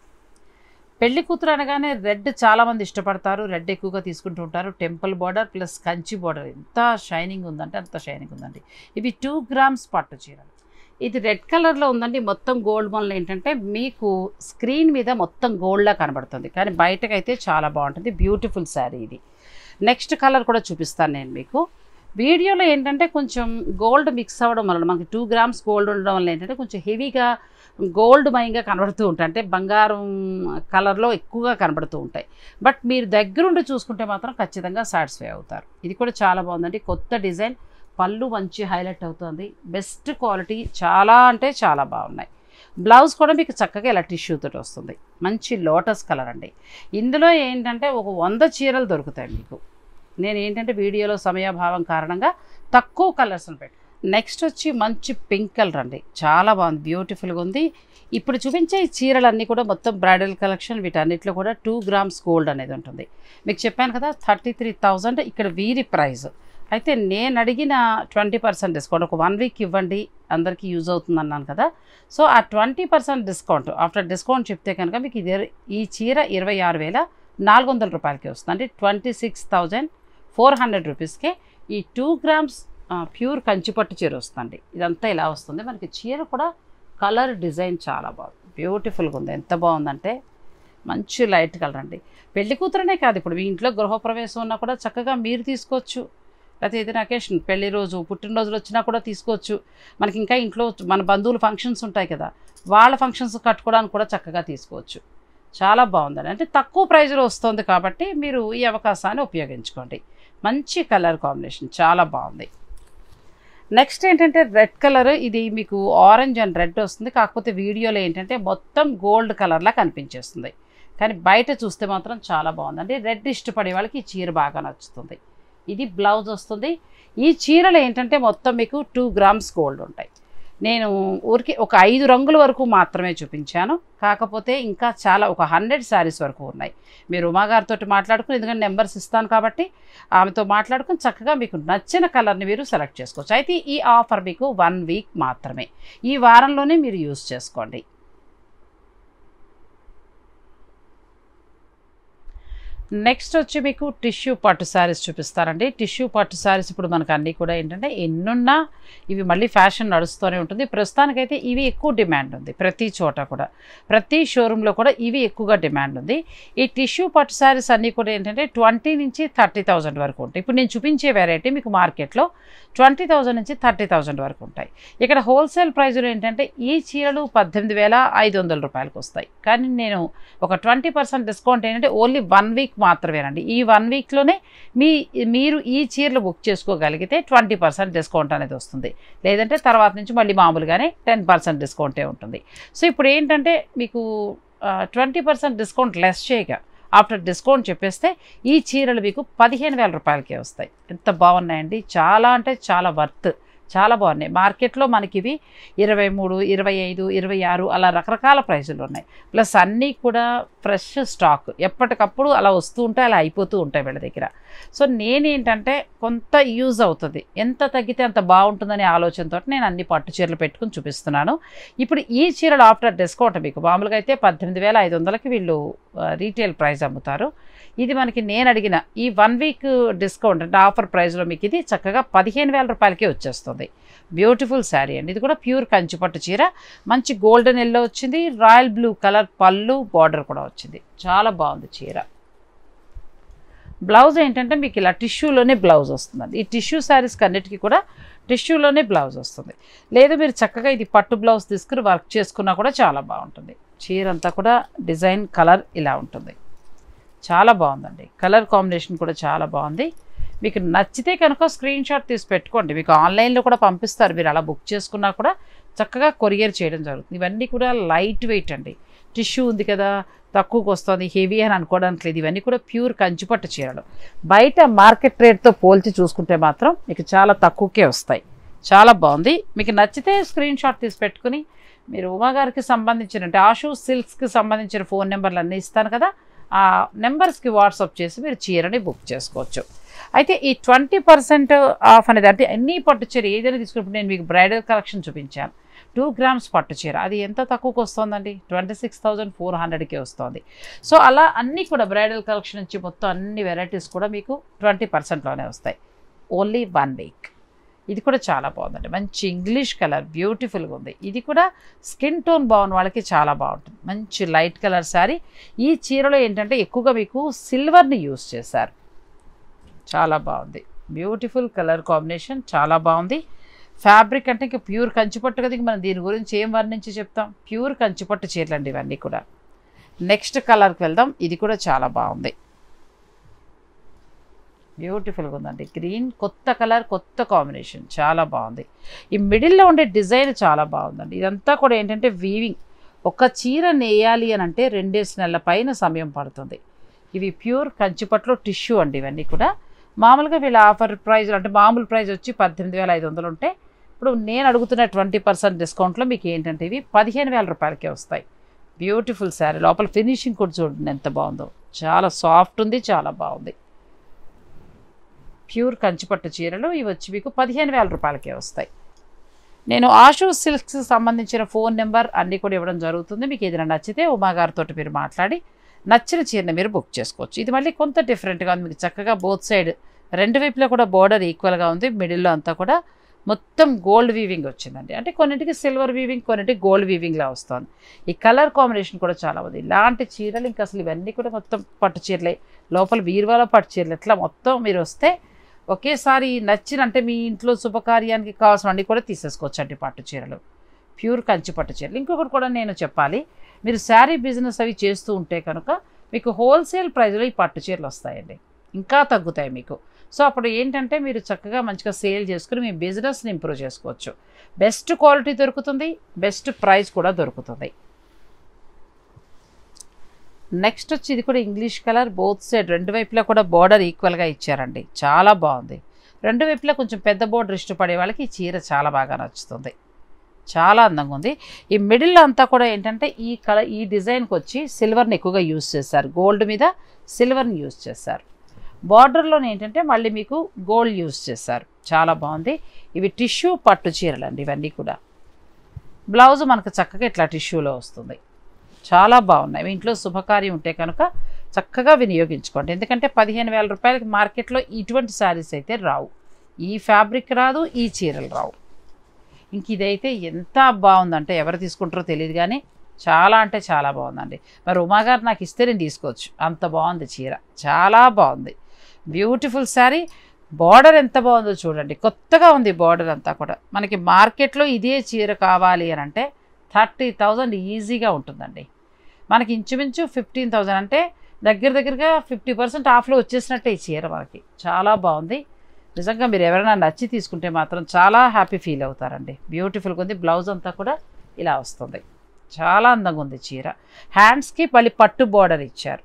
పెళ్లి కూతురు అనగానే రెడ్ చాలామంది ఇష్టపడతారు రెడ్ ఎక్కువగా తీసుకుంటూ ఉంటారు temple border plus Kanchi border ఎంత షైనింగ్ ఉందంటే అంత షైనింగ్ ఉందండి ఇవి టూ గ్రామ్స్ పట్టు చీరలు ఇది రెడ్ కలర్లో ఉందండి మొత్తం గోల్డ్ వల్ల ఏంటంటే మీకు స్క్రీన్ మీద మొత్తం గోల్డ్లా కనబడుతుంది కానీ బయటకైతే చాలా బాగుంటుంది బ్యూటిఫుల్ శారీ ఇది నెక్స్ట్ కలర్ కూడా చూపిస్తాను నేను మీకు వీడియోలో ఏంటంటే కొంచెం గోల్డ్ మిక్స్ అవ్వడం వలన మనకి టూ గ్రామ్స్ గోల్డ్ ఉండడం వల్ల ఏంటంటే కొంచెం హెవీగా గోల్డ్ మయంగా కనబడుతూ ఉంటాయి అంటే బంగారం కలర్లో ఎక్కువగా కనబడుతూ ఉంటాయి బట్ మీరు దగ్గరుండి చూసుకుంటే మాత్రం ఖచ్చితంగా సాటిస్ఫై అవుతారు ఇది కూడా చాలా బాగుందండి కొత్త డిజైన్ పళ్ళు మంచి హైలైట్ అవుతుంది బెస్ట్ క్వాలిటీ చాలా అంటే చాలా బాగున్నాయి బ్లౌజ్ కూడా మీకు చక్కగా ఇలా టిష్యూ తోటి వస్తుంది మంచి లోటస్ కలర్ అండి ఇందులో ఏంటంటే ఒక వంద చీరలు దొరుకుతాయి మీకు నేను ఏంటంటే వీడియోలో సమయాభావం కారణంగా తక్కువ కలర్స్ని పెట్టి నెక్స్ట్ వచ్చి మంచి పింక్ కలర్ అండి చాలా బాగుంది బ్యూటిఫుల్గా ఉంది ఇప్పుడు చూపించే ఈ చీరలన్నీ కూడా మొత్తం బ్రైడల్ కలెక్షన్ వీటన్నిటిలో కూడా టూ గ్రామ్స్ గోల్డ్ అనేది ఉంటుంది మీకు చెప్పాను కదా థర్టీ త్రీ థౌజండ్ ఇక్కడ వీరి ప్రైస్ అయితే నేను అడిగిన ట్వంటీ పర్సెంట్ డిస్కౌంట్ ఒక వన్ వీక్ ఇవ్వండి అందరికీ యూజ్ అవుతుంది అన్నాను కదా సో ఆ twenty percent discount after discount చెప్తే కనుక మీకు ఇది ఈ చీర ఇరవై ఆరు వేల నాలుగు వందల రూపాయలకి వస్తుంది అంటే twenty six thousand four hundred రూపీస్కే ఈ టూ గ్రామ్స్ ప్యూర్ కంచిపట్టు చీర వస్తుంది ఇదంతా ఇలా వస్తుంది మనకి చీర కూడా కలర్ డిజైన్ చాలా బాగుంది బ్యూటిఫుల్గా ఉంది ఎంత బాగుందంటే మంచి లైట్ కలర్ అండి పెళ్లి కూతురనే కాదు ఇప్పుడు మీ ఇంట్లో గృహప్రవేశం ఉన్నా కూడా చక్కగా మీరు తీసుకోవచ్చు లేకపోతే ఏదైనా అకేషన్ పెళ్లి రోజు పుట్టినరోజులు వచ్చినా కూడా తీసుకోవచ్చు మనకి ఇంకా ఇంట్లో మన బంధువులు ఫంక్షన్స్ ఉంటాయి కదా వాళ్ళ ఫంక్షన్స్ కట్టుకోవడానికి కూడా చక్కగా తీసుకోవచ్చు చాలా బాగుందండి అంటే తక్కువ ప్రైజ్లో వస్తుంది కాబట్టి మీరు ఈ అవకాశాన్ని ఉపయోగించుకోండి మంచి కలర్ కాంబినేషన్ చాలా బాగుంది నెక్స్ట్ ఏంటంటే రెడ్ కలర్ ఇది మీకు ఆరెంజ్ అండ్ రెడ్ వస్తుంది కాకపోతే వీడియోలో ఏంటంటే మొత్తం గోల్డ్ కలర్లా కనిపించేస్తుంది కానీ బయట చూస్తే మాత్రం చాలా బాగుందండి రెడ్ ఇష్టపడే వాళ్ళకి ఈ చీర బాగా నచ్చుతుంది ఇది బ్లౌజ్ వస్తుంది ఈ చీరలు ఏంటంటే మొత్తం మీకు టూ గ్రామ్స్ గోల్డ్ ఉంటాయి నేను ఊరికి ఒక ఐదు రంగుల వరకు మాత్రమే చూపించాను కాకపోతే ఇంకా చాలా ఒక హండ్రెడ్ శారీస్ వరకు ఉన్నాయి మీరు ఉమాగారితో మాట్లాడుకుని ఎందుకంటే నెంబర్స్ ఇస్తాను కాబట్టి ఆమెతో మాట్లాడుకుని చక్కగా మీకు నచ్చిన కలర్ని మీరు సెలెక్ట్ చేసుకోవచ్చు అయితే ఈ ఆఫర్ మీకు వన్ వీక్ మాత్రమే ఈ వారంలోనే మీరు యూస్ చేసుకోండి నెక్స్ట్ వచ్చి మీకు టిష్యూ పట్టు శారీస్ చూపిస్తారండి టిష్యూ పట్టు శారీస్ ఇప్పుడు మనకు అన్నీ కూడా ఏంటంటే ఎన్నున్నా ఇవి మళ్ళీ ఫ్యాషన్ నడుస్తూనే ఉంటుంది ప్రస్తుతానికైతే ఇవి ఎక్కువ డిమాండ్ ఉంది ప్రతి చోట కూడా ప్రతి షోరూంలో కూడా ఇవి ఎక్కువగా డిమాండ్ ఉంది ఈ టిష్యూ పట్టు శారీస్ అన్నీ కూడా ఏంటంటే ట్వంటీ నుంచి థర్టీ థౌజండ్ వరకు ఉంటాయి ఇప్పుడు నేను చూపించే వెరైటీ మీకు మార్కెట్లో ట్వంటీ థౌజండ్ నుంచి థర్టీ థౌజండ్ వరకు ఉంటాయి ఇక్కడ హోల్సేల్ ప్రైజులు ఏంటంటే ఈ చీరలు పద్దెనిమిది వేల ఐదు వందల రూపాయలకు వస్తాయి కానీ నేను ఒక ట్వంటీ పర్సెంట్ డిస్కౌంట్ ఏంటంటే ఓన్లీ వన్ వీక్ మాత్రమేనండి ఈ వన్ వీక్లోనే మీ మీరు ఈ చీరలు బుక్ చేసుకోగలిగితే ట్వంటీ పర్సెంట్ డిస్కౌంట్ అనేది వస్తుంది లేదంటే తర్వాత నుంచి మళ్ళీ మామూలుగానే టెన్ పర్సెంట్ డిస్కౌంటే ఉంటుంది సో ఇప్పుడు ఏంటంటే మీకు ట్వంటీ పర్సెంట్ డిస్కౌంట్ లెస్ చేయగా ఆఫ్టర్ డిస్కౌంట్ చెప్పేస్తే ఈ చీరలు మీకు పదిహేను వేల రూపాయలకే వస్తాయి ఎంత బాగున్నాయండి చాలా అంటే చాలా వర్త్ చాలా బాగున్నాయి మార్కెట్లో మనకి ఇవి ఇరవై మూడు ఇరవై ఐదు ఇరవై ఆరు అలా రకరకాల ప్రైజులు ఉన్నాయి ప్లస్ అన్నీ కూడా ఫ్రెష్ స్టాక్ ఎప్పటికప్పుడు అలా వస్తూ ఉంటాయి అలా అయిపోతూ ఉంటాయి వీళ్ళ దగ్గర సో నేనేంటంటే కొంత యూజ్ అవుతుంది ఎంత తగ్గితే అంత బాగుంటుందనే ఆలోచనతో నేను అన్ని పట్టు చీరలు పెట్టుకుని చూపిస్తున్నాను ఇప్పుడు ఈ చీరలు ఆఫ్టర్ డిస్కౌంట్ మీకు మామూలుగా అయితే పద్దెనిమిది వేల ఐదు వందలకి వీళ్ళు రీటైల్ ప్రైస్ అమ్ముతారు ఇది మనకి నేను అడిగిన ఈ వన్ వీక్ డిస్కౌంట్ అంటే ఆఫర్ ప్రైస్లో మీకు ఇది చక్కగా పదిహేను వేల రూపాయలకే వచ్చేస్తుంది బ్యూటిఫుల్ శారీ అండి ఇది కూడా ప్యూర్ కంచిపట్టు చీర మంచి గోల్డెన్ ఎల్లో వచ్చింది రాయల్ బ్లూ కలర్ పళ్ళు బార్డర్ కూడా వచ్చింది చాలా బాగుంది చీర బ్లౌజ్ ఏంటంటే మీకు ఇలా టిష్యూలోనే బ్లౌజ్ వస్తుందండి ఈ టిష్యూ శారీస్కి అన్నిటికీ కూడా టిష్యూలోనే బ్లౌజ్ వస్తుంది లేదు మీరు చక్కగా ఇది పట్టు బ్లౌజ్ తీసుకుని వర్క్ చేసుకున్నా కూడా చాలా బాగుంటుంది చీర అంతా కూడా డిజైన్ కలర్ ఇలా ఉంటుంది చాలా బాగుందండి కలర్ కాంబినేషన్ కూడా చాలా బాగుంది మీకు నచ్చితే కనుక స్క్రీన్ షాట్ తీసి పెట్టుకోండి మీకు ఆన్లైన్లో కూడా పంపిస్తారు మీరు అలా బుక్ చేసుకున్నా కూడా చక్కగా కొరియర్ చేయడం జరుగుతుంది ఇవన్నీ కూడా లైట్ వెయిట్ అండి టిష్యూ ఉంది కదా తక్కువకి వస్తుంది హెవీ అని అనుకోవడానికి లేదు ఇవన్నీ కూడా ప్యూర్ కంచిపట్టు చీరలు బయట మార్కెట్ రేట్తో పోల్చి చూసుకుంటే మాత్రం మీకు చాలా తక్కువకే వస్తాయి చాలా బాగుంది మీకు నచ్చితే స్క్రీన్ షాట్ తీసి పెట్టుకుని మీరు ఉమా గారికి సంబంధించిన అంటే ఆషు సిల్క్స్కి సంబంధించిన ఫోన్ నెంబర్లు అన్నీ ఇస్తాను కదా ఆ నెంబర్స్కి వాట్సాప్ చేసి మీరు చీరని బుక్ చేసుకోవచ్చు అయితే ఈ ట్వంటీ పర్సెంట్ ఆఫ్ అనేది అంటే అన్ని పట్టు చీర ఏదైనా తీసుకున్నప్పుడు నేను మీకు బ్రైడల్ కలెక్షన్ చూపించాను టూ గ్రామ్స్ పట్టు చీర అది ఎంత తక్కువకి వస్తుందండి ట్వంటీ సిక్స్ థౌజండ్ ఫోర్ హండ్రెడ్కి వస్తుంది సో అలా అన్నీ కూడా బ్రైడల్ కలెక్షన్ నుంచి మొత్తం అన్ని వెరైటీస్ కూడా మీకు ట్వంటీ పర్సెంట్లోనే వస్తాయి ఓన్లీ వన్ వీక్ ఇది కూడా చాలా బాగుందండి మంచి ఇంగ్లీష్ కలర్ బ్యూటిఫుల్గా ఉంది ఇది కూడా స్కిన్ టోన్ బాగున్న వాళ్ళకి చాలా బాగుంటుంది మంచి లైట్ కలర్ శారీ ఈ చీరలో ఏంటంటే ఎక్కువగా మీకు సిల్వర్ని యూస్ చేశారు చాలా బాగుంది బ్యూటిఫుల్ కలర్ కాంబినేషన్ చాలా బాగుంది ఫ్యాబ్రిక్ అంటే ఇంకా ప్యూర్ కంచిపట్టు కదా ఇంక మనం దీని గురించి ఏం వర్ణించి చెప్తాం ప్యూర్ కంచిపట్టు చీరలు అండి ఇవన్నీ కూడా నెక్స్ట్ కలర్కి వెళ్దాం ఇది కూడా చాలా బాగుంది బ్యూటిఫుల్గా ఉందండి గ్రీన్ కొత్త కలర్ కొత్త కాంబినేషన్ చాలా బాగుంది ఈ మిడిల్లో ఉండే డిజైన్ చాలా బాగుందండి ఇదంతా కూడా ఏంటంటే వీవింగ్ ఒక చీర నేయాలి అని అంటే రెండేసి నెలల పైన సమయం పడుతుంది ఇవి ప్యూర్ కంచిపట్లో టిష్యూ అండి ఇవన్నీ కూడా మామూలుగా వీళ్ళ ఆఫర్ ప్రైస్ అంటే మామూలు ప్రైస్ వచ్చి పద్దెనిమిది వేల ఐదు వందలు ఉంటే ఇప్పుడు నేను అడుగుతున్న ట్వంటీ పర్సెంట్ డిస్కౌంట్లో మీకు ఏంటంటే ఇవి పదిహేను వేల రూపాయలకే వస్తాయి బ్యూటిఫుల్ శారీ లోపల ఫినిషింగ్ కూడా చూడండి ఎంత బాగుందో చాలా సాఫ్ట్ ఉంది చాలా బాగుంది ప్యూర్ కంచిపట్టు చీరలు ఇవి వచ్చి మీకు పదిహేను వేల రూపాయలకే వస్తాయి నేను ఆషు సిల్క్స్ సంబంధించిన ఫోన్ నెంబర్ అన్నీ కూడా ఇవ్వడం జరుగుతుంది మీకు ఏదైనా నచ్చితే ఉమా గారితో మీరు మాట్లాడి నచ్చిన చీరని మీరు బుక్ చేసుకోవచ్చు ఇది మళ్ళీ కొంత డిఫరెంట్గా ఉంది మీకు చక్కగా బోత్ సైడ్ రెండు వైపులా కూడా బోర్డర్ ఈక్వల్గా ఉంది మిడిల్లో అంతా కూడా మొత్తం గోల్డ్ వీవింగ్ వచ్చిందండి అంటే కొన్నింటికి సిల్వర్ వీవింగ్ కొన్నింటికి గోల్డ్ వీవింగ్లా వస్తుంది ఈ కలర్ కాంబినేషన్ కూడా చాలా ఉంది ఇలాంటి చీరలు ఇంకా అసలు ఇవన్నీ కూడా మొత్తం పట్టు చీరలే లోపల బీరువాలో పట్టు చీరలు ఎట్లా మొత్తం మీరు వస్తే ఒకేసారి నచ్చిన అంటే మీ ఇంట్లో శుభకార్యానికి కావాల్సినవన్నీ కూడా తీసేసుకోవచ్చు అండి పట్టు చీరలు ప్యూర్ కంచి పట్టు చీరలు ఇంకొకటి కూడా నేను చెప్పాలి మీరు శారీ బిజినెస్ అవి చేస్తూ ఉంటే కనుక మీకు హోల్సేల్ ప్రైస్లో ఈ పట్టు చీరలు వస్తాయండి ఇంకా తగ్గుతాయి మీకు సో అప్పుడు ఏంటంటే మీరు చక్కగా మంచిగా సేల్ చేసుకుని మీ బిజినెస్ని ఇంప్రూవ్ చేసుకోవచ్చు బెస్ట్ క్వాలిటీ దొరుకుతుంది బెస్ట్ ప్రైస్ కూడా దొరుకుతుంది నెక్స్ట్ వచ్చి ఇది కూడా ఇంగ్లీష్ కలర్ బోత్ సైడ్ రెండు వైపులా కూడా బార్డర్ ఈక్వల్గా ఇచ్చారండి చాలా బాగుంది రెండు వైపులా కొంచెం పెద్ద బోర్డర్ ఇష్టపడే వాళ్ళకి ఈ చీర చాలా బాగా నచ్చుతుంది చాలా అందంగా ఉంది ఈ మిడిల్ అంతా కూడా ఏంటంటే ఈ కలర్ ఈ డిజైన్కి వచ్చి సిల్వర్ని ఎక్కువగా యూజ్ చేశారు గోల్డ్ మీద సిల్వర్ని యూజ్ చేశారు బార్డర్లో ఏంటంటే మళ్ళీ మీకు గోల్డ్ యూజ్ చేశారు చాలా బాగుంది ఇవి టిష్యూ పట్టు చీరలు అండి ఇవన్నీ కూడా బ్లౌజ్ మనకు చక్కగా ఇట్లా టిష్యూలో వస్తుంది చాలా బాగున్నాయి మీ ఇంట్లో శుభకార్యం ఉంటే కనుక చక్కగా వినియోగించుకోండి ఎందుకంటే పదిహేను వేల రూపాయలకి మార్కెట్లో ఇటువంటి శారీస్ అయితే రావు ఈ ఫ్యాబ్రిక్ రాదు ఈ చీరలు రావు ఇంక ఇదైతే ఎంత బాగుందంటే ఎవరు తీసుకుంటారో తెలియదు కానీ చాలా అంటే చాలా బాగుందండి మరి ఉమా గారు నాకు ఇస్తే నేను తీసుకోవచ్చు అంత బాగుంది చీర చాలా బాగుంది బ్యూటిఫుల్ శారీ బార్డర్ ఎంత బాగుందో చూడండి కొత్తగా ఉంది బార్డర్ అంతా కూడా మనకి మార్కెట్లో ఇదే చీర కావాలి అని అంటే థర్టీ థౌజండ్ ఈజీగా ఉంటుందండి మనకి ఇంచుమించు ఫిఫ్టీన్ థౌజండ్ అంటే దగ్గర దగ్గరగా ఫిఫ్టీ పర్సెంట్ ఆఫ్లో వచ్చేసినట్టే ఈ చీర మనకి చాలా బాగుంది నిజంగా మీరు ఎవరైనా నచ్చి తీసుకుంటే మాత్రం చాలా హ్యాపీ ఫీల్ అవుతారండి బ్యూటిఫుల్గా ఉంది బ్లౌజ్ అంతా కూడా ఇలా వస్తుంది చాలా అందంగా ఉంది చీర హ్యాండ్స్కి మళ్ళీ పట్టు బార్డర్ ఇచ్చారు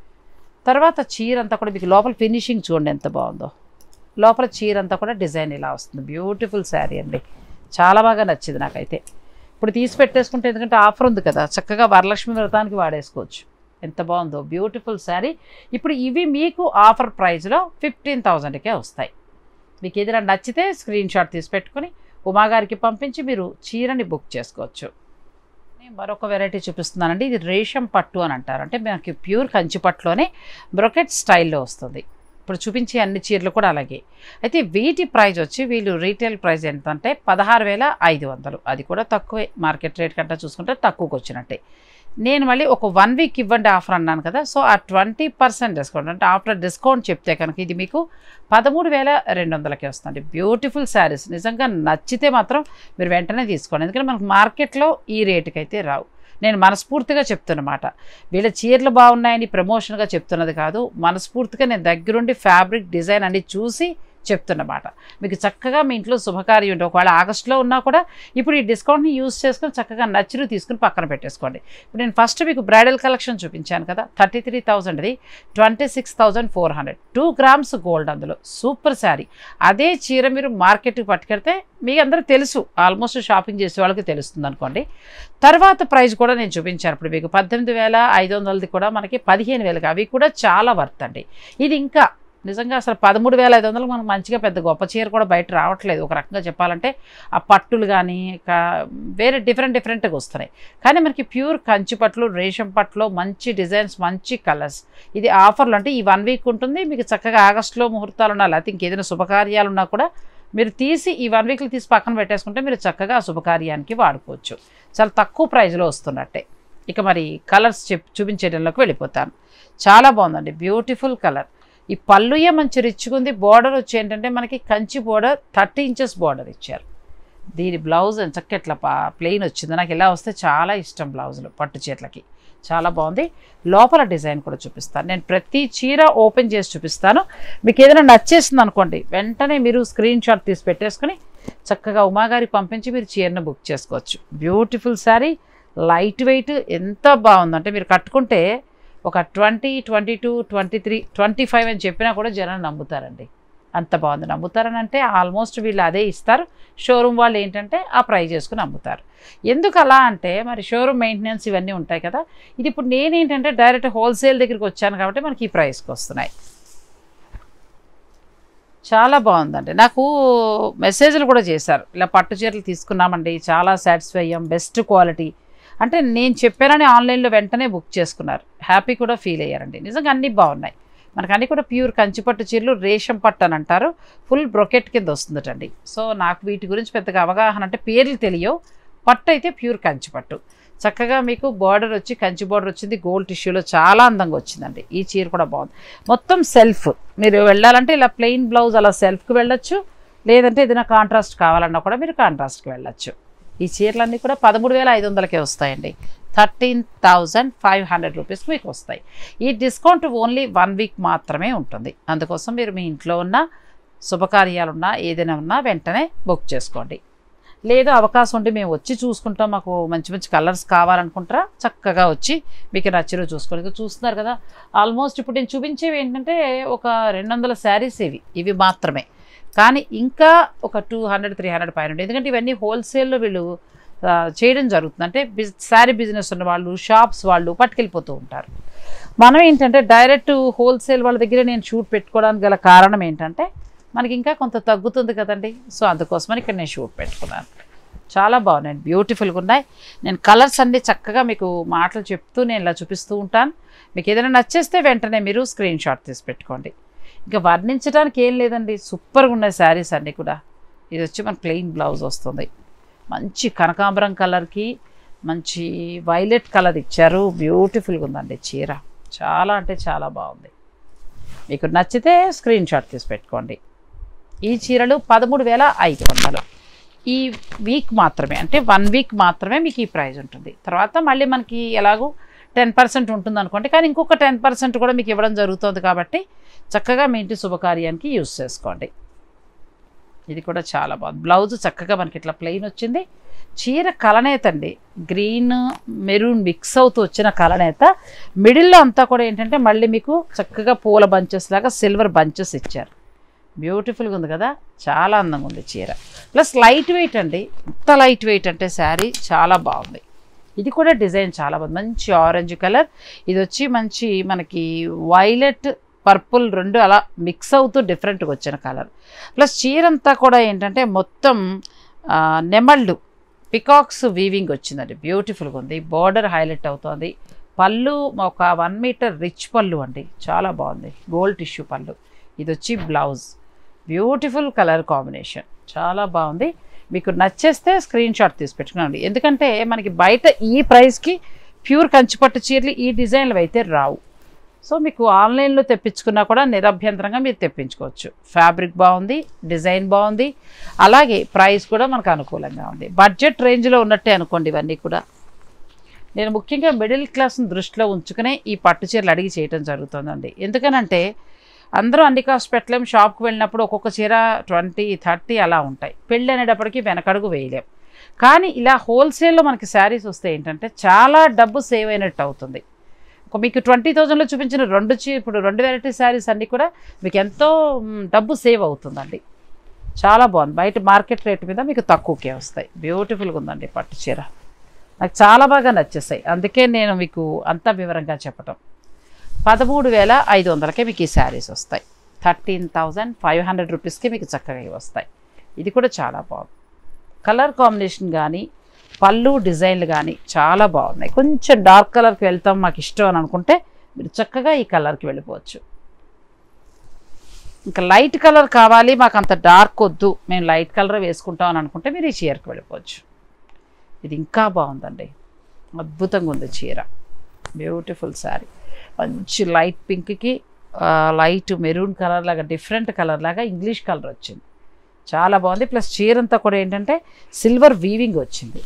తర్వాత చీర అంతా కూడా మీకు లోపల ఫినిషింగ్ చూడండి ఎంత బాగుందో లోపల చీర అంతా కూడా డిజైన్ ఇలా వస్తుంది బ్యూటిఫుల్ శారీ అండి చాలా బాగా నచ్చింది నాకైతే ఇప్పుడు తీసి పెట్టేసుకుంటే ఎందుకంటే ఆఫర్ ఉంది కదా చక్కగా వరలక్ష్మి వ్రతానికి వాడేసుకోవచ్చు ఎంత బాగుందో బ్యూటిఫుల్ శారీ ఇప్పుడు ఇవి మీకు ఆఫర్ ప్రైస్లో ఫిఫ్టీన్ థౌజండ్కే వస్తాయి మీకు ఏదైనా నచ్చితే స్క్రీన్ షాట్ తీసి పెట్టుకొని ఉమాగారికి పంపించి మీరు చీరని బుక్ చేసుకోవచ్చు నేను మరొక వెరైటీ చూపిస్తున్నానండి ఇది రేషం పట్టు అని అంటారు అంటే మనకి ప్యూర్ కంచి పట్టులోనే బ్రొకెట్ స్టైల్లో వస్తుంది ఇప్పుడు చూపించే అన్ని చీరలు కూడా అలాగే అయితే వీటి ప్రైస్ వచ్చి వీళ్ళు రీటైల్ ప్రైస్ ఎంత అంటే పదహారు వేల ఐదు వందలు అది కూడా తక్కువే మార్కెట్ రేట్ కంటే చూసుకుంటే తక్కువకి వచ్చినట్టే నేను మళ్ళీ ఒక వన్ వీక్ ఇవ్వండి ఆఫర్ అన్నాను కదా సో ఆ ట్వంటీ పర్సెంట్ డిస్కౌంట్ అంటే ఆఫ్టర్ డిస్కౌంట్ చెప్తే కనుక ఇది మీకు పదమూడు వేల రెండు వందలకి వస్తుంది బ్యూటిఫుల్ శారీస్ నిజంగా నచ్చితే మాత్రం మీరు వెంటనే తీసుకోండి ఎందుకంటే మనకు మార్కెట్లో ఈ రేటుకి అయితే రావు నేను మనస్ఫూర్తిగా చెప్తున్నమాట వీళ్ళ చీరలు బాగున్నాయని ప్రమోషన్గా చెప్తున్నది కాదు మనస్ఫూర్తిగా నేను దగ్గరుండి ఫ్యాబ్రిక్ డిజైన్ అన్ని చూసి చెప్తున్నమాట మీకు చక్కగా మీ ఇంట్లో శుభకార్యం ఉంటే ఒకవేళ ఆగస్టులో ఉన్నా కూడా ఇప్పుడు ఈ డిస్కౌంట్ని యూస్ చేసుకొని చక్కగా నచ్చిరు తీసుకుని పక్కన పెట్టేసుకోండి ఇప్పుడు నేను ఫస్ట్ మీకు బ్రైడల్ కలెక్షన్ చూపించాను కదా థర్టీ త్రీ థౌజండ్ది twenty six thousand four hundred two grams gold అందులో సూపర్ శారీ అదే చీర మీరు మార్కెట్కి పట్టుకెడితే మీకు అందరూ తెలుసు ఆల్మోస్ట్ షాపింగ్ చేసే వాళ్ళకి తెలుస్తుంది అనుకోండి తర్వాత ప్రైస్ కూడా నేను చూపించాను ఇప్పుడు మీకు పద్దెనిమిది వేల ఐదు వందలది కూడా మనకి పదిహేను వేలకి అవి కూడా చాలా వర్త్ అండి ఇది ఇంకా నిజంగా అసలు పదమూడు వేల ఐదు వందలకు మనకు మంచిగా పెద్ద గొప్ప చీర కూడా బయట రావట్లేదు ఒక రకంగా చెప్పాలంటే ఆ పట్టులు కానీ వేరే డిఫరెంట్ డిఫరెంట్గా వస్తున్నాయి కానీ మనకి ప్యూర్ కంచి పట్లు రేషం పట్టులో మంచి డిజైన్స్ మంచి కలర్స్ ఇది ఆఫర్లు అంటే ఈ వన్ వీక్ ఉంటుంది మీకు చక్కగా ఆగస్టులో ముహూర్తాలు ఉన్నా లేకపోతే ఇంకేదైనా శుభకార్యాలు ఉన్నా కూడా మీరు తీసి ఈ వన్ వీక్లు తీసి పక్కన పెట్టేసుకుంటే మీరు చక్కగా ఆ శుభకార్యానికి వాడుకోవచ్చు చాలా తక్కువ ప్రైస్లో వస్తున్నట్టే ఇక మరి కలర్స్ చెప్ చూపించేటంలోకి వెళ్ళిపోతాను చాలా బాగుందండి బ్యూటిఫుల్ కలర్ ఈ పళ్ళుయే మంచి రిచ్గా ఉంది బార్డర్ వచ్చి ఏంటంటే మనకి Kanchi border thirty inches border ఇచ్చారు దీని బ్లౌజ్ చక్క ఇట్లా ప్లెయిన్ వచ్చింది నాకు ఇలా వస్తే చాలా ఇష్టం బ్లౌజులు పట్టు చీరలకి చాలా బాగుంది లోపల డిజైన్ కూడా చూపిస్తాను నేను ప్రతి చీర ఓపెన్ చేసి చూపిస్తాను మీకు ఏదైనా నచ్చేసింది అనుకోండి వెంటనే మీరు స్క్రీన్ షాట్ తీసి పెట్టేసుకొని చక్కగా ఉమాగారికి పంపించి మీరు చీరను బుక్ చేసుకోవచ్చు బ్యూటిఫుల్ శారీ లైట్ వెయిట్ ఎంత బాగుందంటే మీరు కట్టుకుంటే ఒక twenty twenty two twenty three twenty five అని చెప్పినా కూడా జనం నమ్ముతారండి అంత బాగుంది నమ్ముతారని అంటే ఆల్మోస్ట్ వీళ్ళు అదే ఇస్తారు షోరూమ్ వాళ్ళు ఏంటంటే ఆ ప్రైజ్ చేసుకుని అమ్ముతారు ఎందుకు అలా అంటే మరి షోరూమ్ మెయింటెనెన్స్ ఇవన్నీ ఉంటాయి కదా ఇది ఇప్పుడు నేనేంటంటే డైరెక్ట్ హోల్సేల్ దగ్గరికి వచ్చాను కాబట్టి మనకి ఈ ప్రైస్కి వస్తున్నాయి చాలా బాగుందండి నాకు మెసేజ్లు కూడా చేశారు ఇలా పట్టు చీరలు తీసుకున్నామండి చాలా సాటిస్ఫై అయ్యాం బెస్ట్ క్వాలిటీ అంటే నేను చెప్పానని ఆన్లైన్లో వెంటనే బుక్ చేసుకున్నారు హ్యాపీ కూడా ఫీల్ అయ్యారండి నిజంగా అన్నీ బాగున్నాయి మనకు అన్నీ కూడా ప్యూర్ కంచిపట్టు చీరలు రేషం పట్టు అని అంటారు ఫుల్ బ్రొకెట్ కింద వస్తుందటండి సో నాకు వీటి గురించి పెద్దగా అవగాహన అంటే పేర్లు తెలియవు పట్టు అయితే ప్యూర్ కంచిపట్టు చక్కగా మీకు బార్డర్ వచ్చి కంచి బార్డర్ వచ్చింది గోల్డ్ టిష్యూలో చాలా అందంగా వచ్చిందండి ఈ చీర కూడా బాగుంది మొత్తం సెల్ఫ్ మీరు వెళ్ళాలంటే ఇలా ప్లెయిన్ బ్లౌజ్ అలా సెల్ఫ్కి వెళ్ళొచ్చు లేదంటే ఏదైనా కాంట్రాస్ట్ కావాలన్నా కూడా మీరు కాంట్రాస్ట్కి వెళ్ళొచ్చు ఈ చీరలన్నీ కూడా పదమూడు వేల ఐదు వందలకే వస్తాయండి థర్టీన్ థౌజండ్ ఫైవ్ హండ్రెడ్ రూపీస్కి మీకు వస్తాయి ఈ డిస్కౌంట్ ఓన్లీ వన్ వీక్ మాత్రమే ఉంటుంది అందుకోసం మీరు మీ ఇంట్లో ఉన్న శుభకార్యాలు ఉన్నా ఏదైనా ఉన్నా వెంటనే బుక్ చేసుకోండి లేదు అవకాశం ఉంటే మేము వచ్చి చూసుకుంటాం మాకు మంచి మంచి కలర్స్ కావాలనుకుంటారా చక్కగా వచ్చి మీకు నచ్చినో చూసుకోండి ఇక చూస్తున్నారు కదా ఆల్మోస్ట్ ఇప్పుడు నేను చూపించేవి ఏంటంటే ఒక రెండు వందల శారీస్ ఇవి ఇవి మాత్రమే కానీ ఇంకా ఒక టూ హండ్రెడ్ త్రీ హండ్రెడ్ పైన ఉంటాయి. ఎందుకంటే ఇవన్నీ హోల్సేల్లో వీళ్ళు ఆ, చేయడం జరుగుతుంది అంటే బిజ్ శారీ బిజినెస్ ఉన్న వాళ్ళు షాప్స్ వాళ్ళు పట్టుకెళ్ళిపోతూ ఉంటారు మనం ఏంటంటే డైరెక్ట్ హోల్సేల్ వాళ్ళ దగ్గర నేను షూట్ పెట్టుకోవడానికి గల కారణం ఏంటంటే మనకి ఇంకా కొంత తగ్గుతుంది కదండి సో అందుకోసమని ఇక్కడ నేను షూట్ పెట్టుకున్నాను చాలా బాగున్నాయి బ్యూటిఫుల్గా ఉన్నాయి నేను కలర్స్ అన్నీ చక్కగా మీకు మాటలు చెప్తూ నేను ఇలా చూపిస్తూ ఉంటాను మీకు ఏదైనా నచ్చేస్తే వెంటనే మీరు స్క్రీన్ షాట్ తీసి పెట్టుకోండి ఇంకా వర్ణించడానికి ఏం లేదండి సూపర్గా ఉన్నాయి శారీస్ అన్నీ కూడా ఇది వచ్చి మన ప్లెయిన్ బ్లౌజ్ వస్తుంది మంచి కనకాంబరం కలర్కి మంచి వైలెట్ కలర్ ఇచ్చారు బ్యూటిఫుల్గా ఉందండి చీర చాలా అంటే చాలా బాగుంది మీకు నచ్చితే స్క్రీన్ షాట్ తీసి పెట్టుకోండి ఈ చీరలు పదమూడు వేల ఐదు వందలు ఈ వీక్ మాత్రమే అంటే వన్ వీక్ మాత్రమే మీకు ఈ ప్రైస్ ఉంటుంది తర్వాత మళ్ళీ మనకి ఎలాగో టెన్ పర్సెంట్ ఉంటుంది అనుకోండి కానీ ఇంకొక టెన్ పర్సెంట్ కూడా మీకు ఇవ్వడం జరుగుతుంది కాబట్టి చక్కగా మీ ఇంటి శుభకార్యానికి యూస్ చేసుకోండి ఇది కూడా చాలా బాగుంది బ్లౌజ్ చక్కగా మనకి ఇట్లా ప్లెయిన్ వచ్చింది చీర కలనేత అండి గ్రీన్ మెరూన్ మిక్స్ అవుతూ వచ్చిన కలనేత మిడిల్లో అంతా కూడా ఏంటంటే మళ్ళీ మీకు చక్కగా పూల బంచెస్ లాగా సిల్వర్ బంచెస్ ఇచ్చారు బ్యూటిఫుల్గా ఉంది కదా చాలా అందంగా ఉంది చీర ప్లస్ లైట్ వెయిట్ అండి ఎంత లైట్ వెయిట్ అంటే శారీ చాలా బాగుంది ఇది కూడా డిజైన్ చాలా బాగుంది మంచి ఆరెంజ్ కలర్ ఇది వచ్చి మంచి మనకి వైలెట్ పర్పుల్ రెండు అలా మిక్స్ అవుతూ డిఫరెంట్గా వచ్చిన కలర్ ప్లస్ చీర అంతా కూడా ఏంటంటే మొత్తం ఆ, నెమళ్ళు పికాక్స్ వీవింగ్ వచ్చిందండి బ్యూటిఫుల్గా ఉంది బార్డర్ హైలైట్ అవుతోంది పళ్ళు ఒక వన్ మీటర్ రిచ్ పళ్ళు అండి చాలా బాగుంది గోల్డ్ టిష్యూ పళ్ళు ఇది వచ్చి బ్లౌజ్ బ్యూటిఫుల్ కలర్ కాంబినేషన్ చాలా బాగుంది మీకు నచ్చేస్తే స్క్రీన్ షాట్ తీసి పెట్టుకున్నాండి ఎందుకంటే మనకి బయట ఈ ప్రైస్కి ప్యూర్ కంచిపట్టు చీరలు ఈ డిజైన్లు అయితే రావు సో మీకు ఆన్లైన్లో తెప్పించుకున్నా కూడా నిరభ్యంతరంగా మీరు తెప్పించుకోవచ్చు ఫ్యాబ్రిక్ బాగుంది డిజైన్ బాగుంది అలాగే ప్రైస్ కూడా మనకు అనుకూలంగా ఉంది బడ్జెట్ రేంజ్లో ఉన్నట్టే అనుకోండి ఇవన్నీ కూడా నేను ముఖ్యంగా మిడిల్ క్లాస్ని దృష్టిలో ఉంచుకునే ఈ పట్టు చీరలు అడిగి చేయటం జరుగుతుందండి ఎందుకనంటే అందరూ అన్ని కాస్ట్ పెట్టలేం షాప్కి వెళ్ళినప్పుడు ఒక్కొక్క చీర ట్వంటీ థర్టీ అలా ఉంటాయి పెళ్ళి అనేటప్పటికి వెనకడుగు వేయలేం కానీ ఇలా హోల్సేల్లో మనకి శారీస్ వస్తే ఏంటంటే చాలా డబ్బు సేవ్ అయినట్టు అవుతుంది ఒక మీకు ట్వంటీ థౌజండ్లో చూపించిన రెండు చీ ఇప్పుడు రెండు వెరైటీ శారీస్ అన్నీ కూడా మీకు ఎంతో మ్, డబ్బు సేవ్ అవుతుందండి చాలా బాగుంది బయట మార్కెట్ రేట్ మీద మీకు తక్కువకే వస్తాయి బ్యూటిఫుల్గా ఉందండి పట్టు చీర నాకు చాలా బాగా నచ్చేసాయి అందుకే నేను మీకు అంత వివరంగా చెప్పటం పదమూడు వేల ఐదు వందలకే మీకు ఈ శారీస్ వస్తాయి థర్టీన్ థౌజండ్ ఫైవ్ హండ్రెడ్ రూపీస్కి మీకు చక్కగా ఇవి వస్తాయి ఇది కూడా చాలా బాగుంది కలర్ కాంబినేషన్ కానీ పళ్ళు డిజైన్లు కానీ చాలా బాగున్నాయి కొంచెం డార్క్ కలర్కి వెళ్తాం మాకు ఇష్టం అని అనుకుంటే మీరు చక్కగా ఈ కలర్కి వెళ్ళిపోవచ్చు ఇంకా లైట్ కలర్ కావాలి మాకు అంత డార్క్ వద్దు మేము లైట్ కలర్ వేసుకుంటాం అని అనుకుంటే మీరు ఈ చీరకి వెళ్ళిపోవచ్చు ఇది ఇంకా బాగుందండి అద్భుతంగా ఉంది చీర బ్యూటిఫుల్ శారీ మంచి లైట్ పింక్కి లైట్ మెరూన్ కలర్ లాగా డిఫరెంట్ కలర్ లాగా ఇంగ్లీష్ కలర్ వచ్చింది చాలా బాగుంది ప్లస్ చీర అంతా కూడా ఏంటంటే సిల్వర్ వీవింగ్ వచ్చింది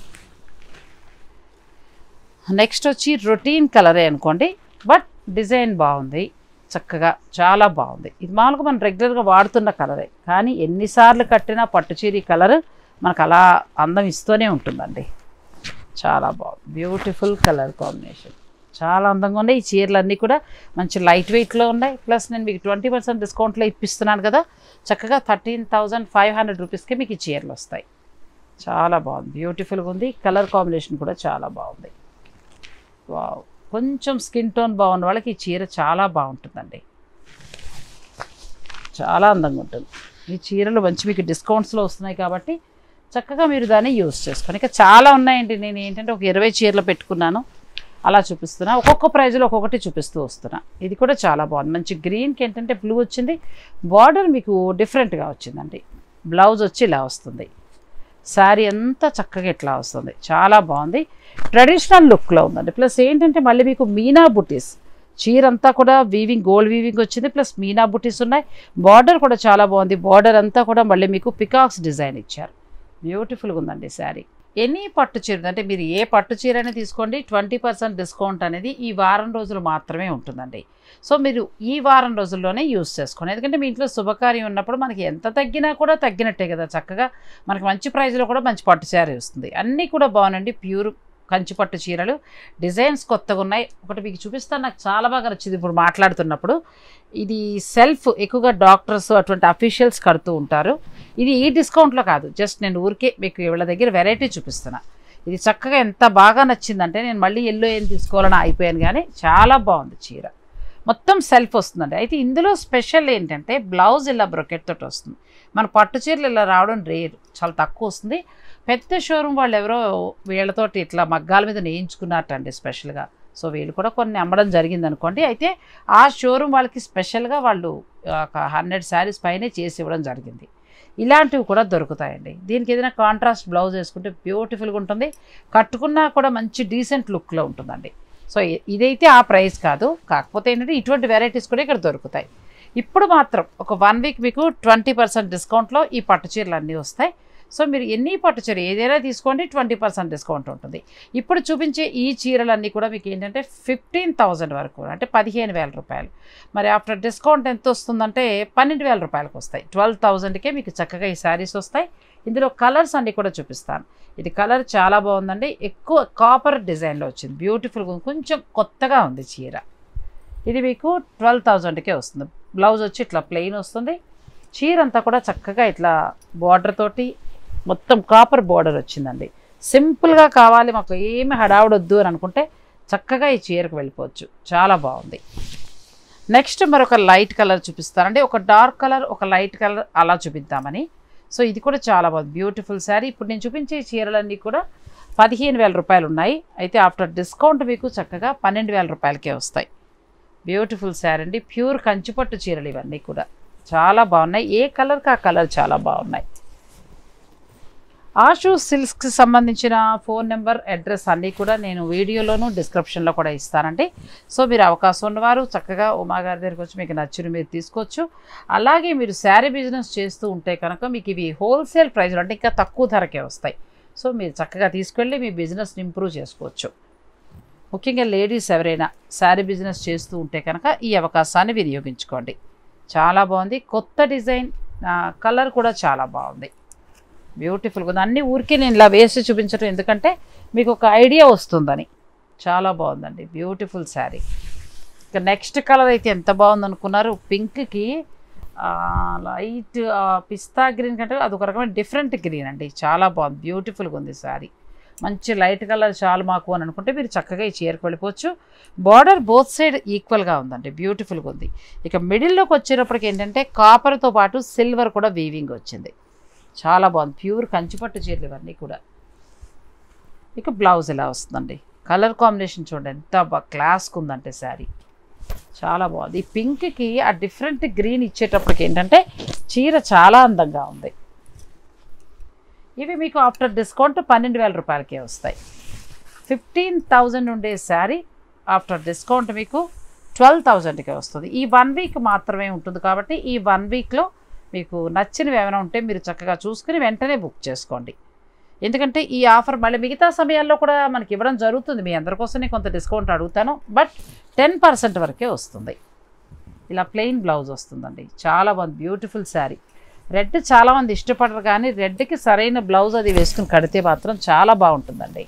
నెక్స్ట్ వచ్చి రొటీన్ కలరే అనుకోండి బట్ డిజైన్ బాగుంది చక్కగా చాలా బాగుంది ఇది మామూలుగా మనం రెగ్యులర్గా వాడుతున్న కలరే కానీ ఎన్నిసార్లు కట్టినా పట్టు చీర ఈ కలర్ మనకు అలా అందం ఇస్తూనే ఉంటుందండి చాలా బాగుంది బ్యూటిఫుల్ కలర్ కాంబినేషన్ చాలా అందంగా ఉన్నాయి ఈ చీరలన్నీ కూడా మంచి లైట్ వెయిట్లో ఉన్నాయి ప్లస్ నేను మీకు ట్వంటీ పర్సెంట్ డిస్కౌంట్లో ఇప్పిస్తున్నాను కదా చక్కగా థర్టీన్ థౌజండ్ ఫైవ్ హండ్రెడ్ రూపీస్కి మీకు ఈ చీరలు వస్తాయి చాలా బాగుంది బ్యూటిఫుల్గా ఉంది కలర్ కాంబినేషన్ కూడా చాలా బాగుంది వావ్ కొంచెం స్కిన్ టోన్ బాగున్న వాళ్ళకి ఈ చీర చాలా బాగుంటుందండి చాలా అందంగా ఉంటుంది ఈ చీరలు మంచి మీకు డిస్కౌంట్స్లో వస్తున్నాయి కాబట్టి చక్కగా మీరు దాన్ని యూస్ చేసుకోండి ఇంకా చాలా ఉన్నాయండి నేను ఏంటంటే ఒక ఇరవై చీరలు పెట్టుకున్నాను అలా చూపిస్తున్నా ఒక్కొక్క ప్రైజ్లో ఒక్కొక్కటి చూపిస్తూ వస్తున్నా ఇది కూడా చాలా బాగుంది మంచి గ్రీన్కి ఏంటంటే బ్లూ వచ్చింది బార్డర్ మీకు డిఫరెంట్గా వచ్చిందండి బ్లౌజ్ వచ్చి ఇలా వస్తుంది శారీ అంతా చక్కగా ఇట్లా వస్తుంది చాలా బాగుంది ట్రెడిషనల్ లుక్లో ఉందండి ప్లస్ ఏంటంటే మళ్ళీ మీకు మీనా బుటీస్ చీర అంతా కూడా వీవింగ్ గోల్డ్ వీవింగ్ వచ్చింది ప్లస్ మీనా బుటీస్ ఉన్నాయి బార్డర్ కూడా చాలా బాగుంది బార్డర్ అంతా కూడా మళ్ళీ మీకు పికాక్స్ డిజైన్ ఇచ్చారు బ్యూటిఫుల్గా ఉందండి శారీ ఎనీ పట్టు చీర అంటే మీరు ఏ పట్టు చీర అయినా తీసుకోండి ట్వంటీ పర్సెంట్ డిస్కౌంట్ అనేది ఈ వారం రోజులు మాత్రమే ఉంటుందండి సో మీరు ఈ వారం రోజుల్లోనే యూస్ చేసుకోండి ఎందుకంటే మీ ఇంట్లో శుభకార్యం ఉన్నప్పుడు మనకి ఎంత తగ్గినా కూడా తగ్గినట్టే కదా చక్కగా మనకి మంచి ప్రైస్లో కూడా మంచి పట్టు చీర వస్తుంది అన్నీ కూడా బాగున్నాయండి ప్యూర్ కంచి పట్టు చీరలు డిజైన్స్ కొత్తగా ఉన్నాయి ఒకటి మీకు చూపిస్తాను నాకు చాలా బాగా నచ్చింది ఇప్పుడు మాట్లాడుతున్నప్పుడు ఇది సెల్ఫ్ ఎక్కువగా డాక్టర్స్ అటువంటి అఫీషియల్స్ కడుతూ ఉంటారు ఇది ఈ డిస్కౌంట్లో కాదు జస్ట్ నేను ఊరికే మీకు వీళ్ళ దగ్గర వెరైటీ చూపిస్తున్నా ఇది చక్కగా ఎంత బాగా నచ్చిందంటే నేను మళ్ళీ ఎల్లో ఏం తీసుకోవాలని అయిపోయాను కానీ చాలా బాగుంది చీర మొత్తం సెల్ఫ్ వస్తుందండి అయితే ఇందులో స్పెషల్ ఏంటంటే బ్లౌజ్ ఇలా బ్రొకెట్ తోటి వస్తుంది మన పట్టు చీరలు ఇలా రావడం రేర్ చాలా తక్కువ వస్తుంది పెద్ద షోరూమ్ వాళ్ళు ఎవరో వీళ్ళతోటి ఇట్లా మగ్గాల మీద నేయించుకున్నారటండి స్పెషల్గా సో వీళ్ళు కూడా కొన్ని అమ్మడం జరిగింది అనుకోండి అయితే ఆ షోరూమ్ వాళ్ళకి స్పెషల్గా వాళ్ళు ఒక హండ్రెడ్ శారీస్ పైనే చేసి ఇవ్వడం జరిగింది ఇలాంటివి కూడా దొరుకుతాయండి దీనికి ఏదైనా కాంట్రాస్ట్ బ్లౌజ్ వేసుకుంటే బ్యూటిఫుల్గా ఉంటుంది కట్టుకున్నా కూడా మంచి డీసెంట్ లుక్లో ఉంటుందండి సో ఇ- ఇదైతే ఆ ప్రైస్ కాదు కాకపోతే ఏంటంటే ఇటువంటి వెరైటీస్ కూడా ఇక్కడ దొరుకుతాయి ఇప్పుడు మాత్రం ఒక వన్ వీక్ మీకు ట్వంటీ పర్సెంట్ డిస్కౌంట్లో ఈ పట్టు చీరలు అన్నీ వస్తాయి సో మీరు ఎన్ని పట్టు చీర ఏదైనా తీసుకోండి ట్వంటీ పర్సెంట్ డిస్కౌంట్ ఉంటుంది ఇప్పుడు చూపించే ఈ చీరలన్నీ కూడా మీకు ఏంటంటే ఫిఫ్టీన్ థౌజండ్ వరకు అంటే పదిహేను వేల రూపాయలు మరి ఆఫ్టర్ డిస్కౌంట్ ఎంత వస్తుందంటే పన్నెండు వేల రూపాయలకు వస్తాయి ట్వెల్వ్ థౌజండ్కే మీకు చక్కగా ఈ శారీస్ వస్తాయి ఇందులో కలర్స్ అన్ని కూడా చూపిస్తాను ఇది కలర్ చాలా బాగుందండి ఎక్కువ కాపర్ డిజైన్లో వచ్చింది బ్యూటిఫుల్గా కొంచెం కొత్తగా ఉంది చీర ఇది మీకు ట్వెల్వ్ థౌజండ్కే వస్తుంది బ్లౌజ్ వచ్చి ఇట్లా ప్లెయిన్ వస్తుంది చీర అంతా కూడా చక్కగా ఇట్లా బార్డర్ తోటి మొత్తం కాపర్ బార్డర్ వచ్చిందండి సింపుల్గా కావాలి మాకు ఏమి హడావుడొద్దు అని అనుకుంటే చక్కగా ఈ చీరకు వెళ్ళిపోవచ్చు చాలా బాగుంది నెక్స్ట్ మరొక లైట్ కలర్ చూపిస్తానండి ఒక డార్క్ కలర్ ఒక లైట్ కలర్ అలా చూపిద్దామని సో ఇది కూడా చాలా బాగుంది బ్యూటిఫుల్ శారీ ఇప్పుడు నేను చూపించే ఈ చీరలన్నీ కూడా పదిహేను వేల రూపాయలు ఉన్నాయి అయితే ఆఫ్టర్ డిస్కౌంట్ మీకు చక్కగా పన్నెండు వేల రూపాయలకే వస్తాయి బ్యూటిఫుల్ శారీ అండి ప్యూర్ కంచిపట్టు చీరలు ఇవన్నీ కూడా చాలా బాగున్నాయి ఏ కలర్కి ఆ కలర్ చాలా బాగున్నాయి ఆషు సిల్క్స్కి సంబంధించిన ఫోన్ నెంబర్ అడ్రస్ అన్నీ కూడా నేను వీడియోలోను డిస్క్రిప్షన్లో కూడా ఇస్తానండి సో మీరు అవకాశం ఉన్నవారు చక్కగా ఉమా గారి దగ్గరికి వచ్చి మీకు నచ్చిన మీరు తీసుకోవచ్చు అలాగే మీరు శారీ బిజినెస్ చేస్తూ ఉంటే కనుక మీకు ఇవి హోల్సేల్ ప్రైస్లో అంటే ఇంకా తక్కువ ధరకే వస్తాయి సో మీరు చక్కగా తీసుకెళ్ళి మీ బిజినెస్ని ఇంప్రూవ్ చేసుకోవచ్చు ముఖ్యంగా లేడీస్ ఎవరైనా శారీ బిజినెస్ చేస్తూ ఉంటే కనుక ఈ అవకాశాన్ని వినియోగించుకోండి చాలా బాగుంది కొత్త డిజైన్ కలర్ కూడా చాలా బాగుంది బ్యూటిఫుల్గా ఉంది అన్ని ఊరికే నేను ఇలా వేసి చూపించడం ఎందుకంటే మీకు ఒక ఐడియా వస్తుందని చాలా బాగుందండి బ్యూటిఫుల్ శారీ ఇక నెక్స్ట్ కలర్ అయితే ఎంత బాగుంది అనుకున్నారు పింక్కి లైట్ పిస్తా గ్రీన్ కంటే అది ఒక రకమైన డిఫరెంట్ గ్రీన్ అండి చాలా బాగుంది బ్యూటిఫుల్గా ఉంది శారీ మంచి లైట్ కలర్ చాలు మాకు అని అనుకుంటే మీరు చక్కగా ఈ చీరకు వెళ్ళిపోవచ్చు బార్డర్ బోత్ సైడ్ ఈక్వల్గా ఉందండి బ్యూటిఫుల్గా ఉంది ఇక మిడిల్లోకి వచ్చేటప్పటికి ఏంటంటే కాపర్తో పాటు సిల్వర్ కూడా వీవింగ్ వచ్చింది చాలా బాగుంది ప్యూర్ కంచిపట్టు చీరలు ఇవన్నీ కూడా ఇక బ్లౌజ్ ఇలా వస్తుందండి కలర్ కాంబినేషన్ చూడండి ఎంత బాగా క్లాస్కి ఉందంటే శారీ చాలా బాగుంది ఈ పింక్కి ఆ డిఫరెంట్ గ్రీన్ ఇచ్చేటప్పటికి ఏంటంటే చీర చాలా అందంగా ఉంది ఇవి మీకు ఆఫ్టర్ డిస్కౌంట్ పన్నెండు వేల రూపాయలకే వస్తాయి ఫిఫ్టీన్ థౌజండ్ ఉండే శారీ ఆఫ్టర్ డిస్కౌంట్ మీకు ట్వెల్వ్ థౌజండ్కే వస్తుంది ఈ వన్ వీక్ మాత్రమే ఉంటుంది కాబట్టి ఈ వన్ వీక్లో మీకు నచ్చినవి ఏమైనా ఉంటే మీరు చక్కగా చూసుకుని వెంటనే బుక్ చేసుకోండి ఎందుకంటే ఈ ఆఫర్ మళ్ళీ మిగతా సమయాల్లో కూడా మనకి ఇవ్వడం జరుగుతుంది మీ అందరి కోసం నేను కొంత డిస్కౌంట్ అడుగుతాను బట్ టెన్ పర్సెంట్ వరకే వస్తుంది ఇలా ప్లెయిన్ బ్లౌజ్ వస్తుందండి చాలా బాగుంది బ్యూటిఫుల్ శారీ రెడ్ చాలామంది ఇష్టపడరు కానీ రెడ్కి సరైన బ్లౌజ్ అది వేసుకుని కడితే మాత్రం చాలా బాగుంటుందండి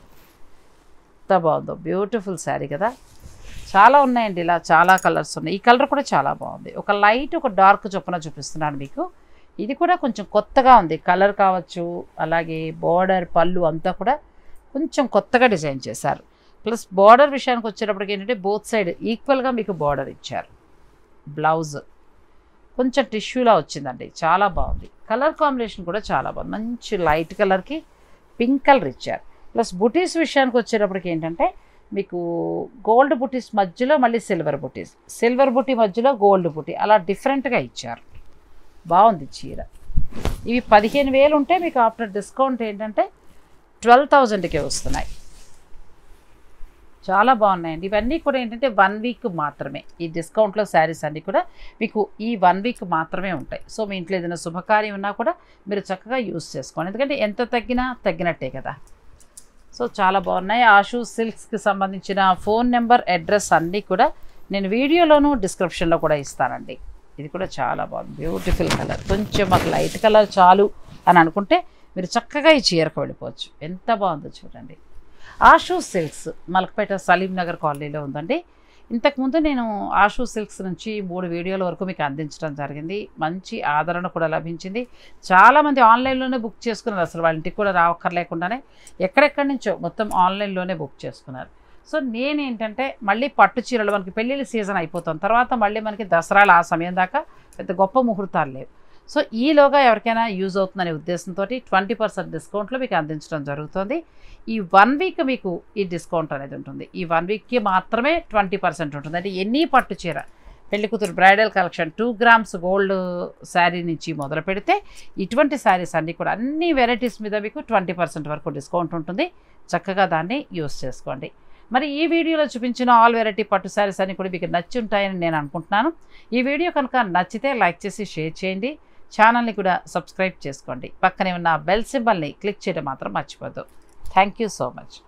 ఎంత బాగుందో బ్యూటిఫుల్ శారీ కదా చాలా ఉన్నాయండి ఇలా చాలా కలర్స్ ఉన్నాయి ఈ కలర్ కూడా చాలా బాగుంది ఒక లైట్ ఒక డార్క్ చొప్పున చూపిస్తున్నాను మీకు ఇది కూడా కొంచెం కొత్తగా ఉంది కలర్ కావచ్చు అలాగే బోర్డర్ పళ్ళు అంతా కూడా కొంచెం కొత్తగా డిజైన్ చేశారు ప్లస్ బార్డర్ విషయానికి వచ్చేటప్పటికి ఏంటంటే బోత్ సైడ్ ఈక్వల్గా మీకు బార్డర్ ఇచ్చారు బ్లౌజ్ కొంచెం టిష్యూలా వచ్చిందండి చాలా బాగుంది కలర్ కాంబినేషన్ కూడా చాలా బాగుంది మంచి లైట్ కలర్కి పింక్ కలర్ ఇచ్చారు ప్లస్ బుటీస్ విషయానికి వచ్చేటప్పటికి ఏంటంటే మీకు గోల్డ్ బుటీస్ మధ్యలో మళ్ళీ సిల్వర్ బుటీస్ సిల్వర్ బుటీ మధ్యలో గోల్డ్ బుటీ అలా డిఫరెంట్గా ఇచ్చారు బాగుంది చీర ఇవి పదిహేను వేలు ఉంటే మీకు ఆఫ్టర్ డిస్కౌంట్ ఏంటంటే ట్వెల్వ్ థౌజండ్కే వస్తున్నాయి చాలా బాగున్నాయండి ఇవన్నీ కూడా ఏంటంటే వన్ వీక్ మాత్రమే ఈ డిస్కౌంట్లో శారీస్ అన్నీ కూడా మీకు ఈ వన్ వీక్ మాత్రమే ఉంటాయి సో మీ ఇంట్లో ఏదైనా శుభకార్యం ఉన్నా కూడా మీరు చక్కగా యూస్ చేసుకోండి ఎందుకంటే ఎంత తగ్గినా తగ్గినట్టే కదా సో చాలా బాగున్నాయి ఆషు సిల్క్స్కి సంబంధించిన ఫోన్ నెంబర్ అడ్రస్ అన్నీ కూడా నేను వీడియోలోను డిస్క్రిప్షన్లో కూడా ఇస్తానండి ఇది కూడా చాలా బాగుంది బ్యూటిఫుల్ కలర్ కొంచెం మాకు లైట్ కలర్ చాలు అని అనుకుంటే మీరు చక్కగా ఈ చీరకు వెళ్ళిపోవచ్చు ఎంత బాగుందో చూడండి ఆషు సిల్క్స్ మలక్పేట సలీం నగర్ కాలనీలో ఉందండి ఇంతకుముందు నేను ఆషు సిల్క్స్ నుంచి మూడు వీడియోల వరకు మీకు అందించడం జరిగింది మంచి ఆదరణ కూడా లభించింది చాలామంది ఆన్లైన్లోనే బుక్ చేసుకున్నారు అసలు వాళ్ళ ఇంటికి కూడా రావక్కర్లేకుండానే ఎక్కడెక్కడి నుంచో మొత్తం ఆన్లైన్లోనే బుక్ చేసుకున్నారు సో నేనేంటంటే మళ్ళీ పట్టు చీరలు మనకి పెళ్ళిళ్ళ సీజన్ అయిపోతాం తర్వాత మళ్ళీ మనకి దసరాలు ఆ సమయం దాకా పెద్ద గొప్ప ముహూర్తాలు లేవు సో ఈలోగా ఎవరికైనా యూజ్ అవుతుందనే ఉద్దేశంతో ట్వంటీ పర్సెంట్ డిస్కౌంట్లో మీకు అందించడం జరుగుతుంది ఈ వన్ వీక్ మీకు ఈ డిస్కౌంట్ అనేది ఉంటుంది ఈ వన్ వీక్కి మాత్రమే ట్వంటీ పర్సెంట్ ఉంటుంది అంటే ఎన్ని పట్టు చీర పెళ్లి కూతురు bridal collection two grams gold sari నుంచి మొదలు పెడితే ఇటువంటి శారీస్ అన్నీ కూడా అన్ని వెరైటీస్ మీద మీకు ట్వంటీ పర్సెంట్ వరకు డిస్కౌంట్ ఉంటుంది చక్కగా దాన్ని యూస్ చేసుకోండి మరి ఈ వీడియోలో చూపించిన ఆల్ వెరైటీ పట్టు శారీస్ అన్ని కూడా మీకు నచ్చి ఉంటాయని నేను అనుకుంటున్నాను ఈ వీడియో కనుక నచ్చితే లైక్ చేసి షేర్ చేయండి ఛానల్ని కూడా సబ్స్క్రైబ్ చేసుకోండి పక్కనే ఉన్న బెల్ సింబల్ని క్లిక్ చేయడం మాత్రం మర్చిపోద్దు థ్యాంక్ యూ సో మచ్